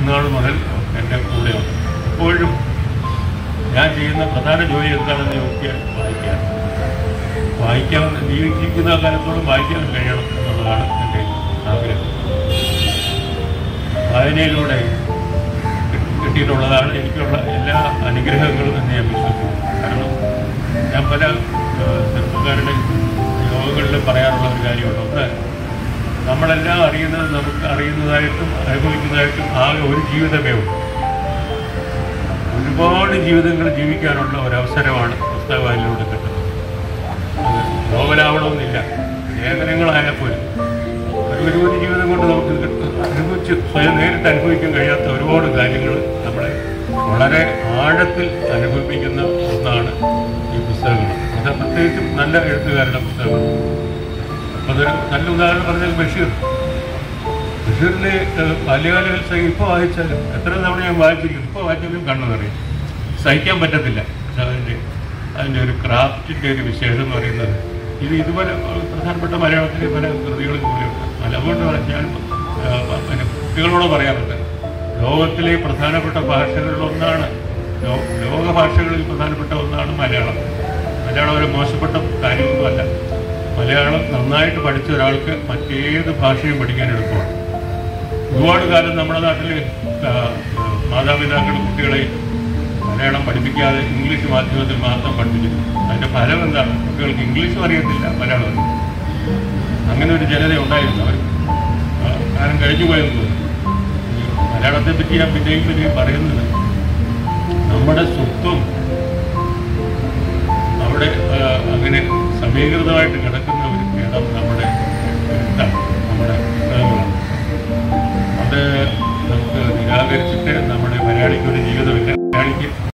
നാൾ മുതൽ എൻ്റെ കൂടെയുണ്ട് എപ്പോഴും ഞാൻ ചെയ്യുന്ന പ്രധാന ജോലി എന്താണെന്ന് ചോദിച്ചാൽ വായിക്കാൻ വായിക്കാൻ ജീവിക്കുന്ന കാലത്തോളം വായിക്കാൻ കഴിയണം എന്നുള്ളതാണ് എൻ്റെ ആഗ്രഹം വായനയിലൂടെ കിട്ടിയിട്ടുള്ളതാണ് എനിക്കുള്ള എല്ലാ അനുഗ്രഹങ്ങളും എന്ന് ഞാൻ വിശ്വസിക്കുന്നു കാരണം ഞാൻ പല ഏഹ്, ചെറുപ്പക്കാരുടെ യോഗങ്ങളിൽ പറയാറുള്ള ഒരു കാര്യമുണ്ട് ഒന്ന് നമ്മളെല്ലാം അറിയുന്നത് നമുക്ക് അറിയുന്നതായിട്ടും അനുഭവിക്കുന്നതായിട്ടും ആകെ ഒരു ജീവിതമേ ഉള്ളൂ ഒരുപാട് ജീവിതങ്ങൾ ജീവിക്കാനുള്ള ഒരവസരമാണ് പുസ്തക വായനയിലൂടെ കിട്ടുന്നത് അത് നോവലാവണമെന്നില്ല ലേഖനങ്ങളായാൽ പോലും ഒരു ഒരു ഒരു ജീവിതം കൊണ്ട് നമുക്ക് ഇത് കിട്ടും. അനുഭവിച്ച് സ്വയം നേരിട്ട് അനുഭവിക്കാൻ കഴിയാത്ത ഒരുപാട് കാര്യങ്ങൾ നമ്മളെ വളരെ ആഴത്തിൽ അനുഭവിപ്പിക്കുന്ന ഒന്നാണ് ഈ പുസ്തകങ്ങൾ അത് പ്രത്യേകിച്ചും നല്ല എഴുത്തുകാരുടെ പുസ്തകങ്ങൾ അതൊരു നല്ല ഉദാഹരണം പറഞ്ഞാൽ ബഷീർ ബഷീറിന്റെ ഏഹ്, ബാല്യകാല സഹി ഇപ്പോൾ വായിച്ചാലും എത്ര തവണ ഞാൻ വായിച്ചിരിക്കും ഇപ്പോൾ വായിച്ചാലും കണ്ണു നിറയും സഹിക്കാൻ പറ്റത്തില്ല പക്ഷെ അതിൻ്റെ അതിൻ്റെ ഒരു ക്രാഫ്റ്റിൻ്റെ ഒരു വിശേഷം എന്ന് പറയുന്നത് ഇത് ഇതുപോലെ ഏഹ്, പ്രധാനപ്പെട്ട മലയാളത്തിലെ പല കൃതികളും കൂടിയുണ്ട് അല്ല അതുകൊണ്ട് പറയാം ഞാൻ ഏഹ്, പിന്നെ കുട്ടികളോട് പറയാറുണ്ട് ലോകത്തിലെ പ്രധാനപ്പെട്ട ഭാഷകളിലൊന്നാണ് ലോ- ലോക ഭാഷകളിൽ പ്രധാനപ്പെട്ട ഒന്നാണ് മലയാളം മലയാളം ഒരു മോശപ്പെട്ട കാര്യമൊന്നുമല്ല മലയാളം നന്നായിട്ട് പഠിച്ച ഒരാൾക്ക് മറ്റേത് ഭാഷയും പഠിക്കാൻ എളുപ്പമാണ് ഒരുപാട് കാലം നമ്മുടെ നാട്ടിൽ മാതാപിതാക്കൾ കുട്ടികളെ മലയാളം പഠിപ്പിക്കാതെ ഇംഗ്ലീഷ് മാധ്യമത്തിൽ മാത്രം പഠിപ്പിക്കുന്നു അതിന്റെ ഫലം എന്താണ് കുട്ടികൾക്ക് ഇംഗ്ലീഷും അറിയത്തില്ല മലയാളം അറിയില്ല അങ്ങനെ ഒരു ജനത ഉണ്ടായിരുന്നു അവർ ആ, കാലം കഴിഞ്ഞു പോയെന്ന് തോന്നുന്നു ഈ മലയാളത്തെ പറ്റി ഞാൻ പിന്നെയും പിന്നെയും പറയുന്നത് നമ്മുടെ സ്വത്വം അവിടെ ആ, അങ്ങനെ സമീകൃതമായിട്ട് കിടക്കുന്ന ഒരു ഇടം നമ്മുടെ എഴുത്താണ് നമ്മുടെ പുസ്തകങ്ങളാണ് അത് നമുക്ക് നിരാകരിച്ചിട്ട് നമ്മുടെ മലയാളിക്ക് ഒരു ജീവിതമില്ല മലയാളിക്ക്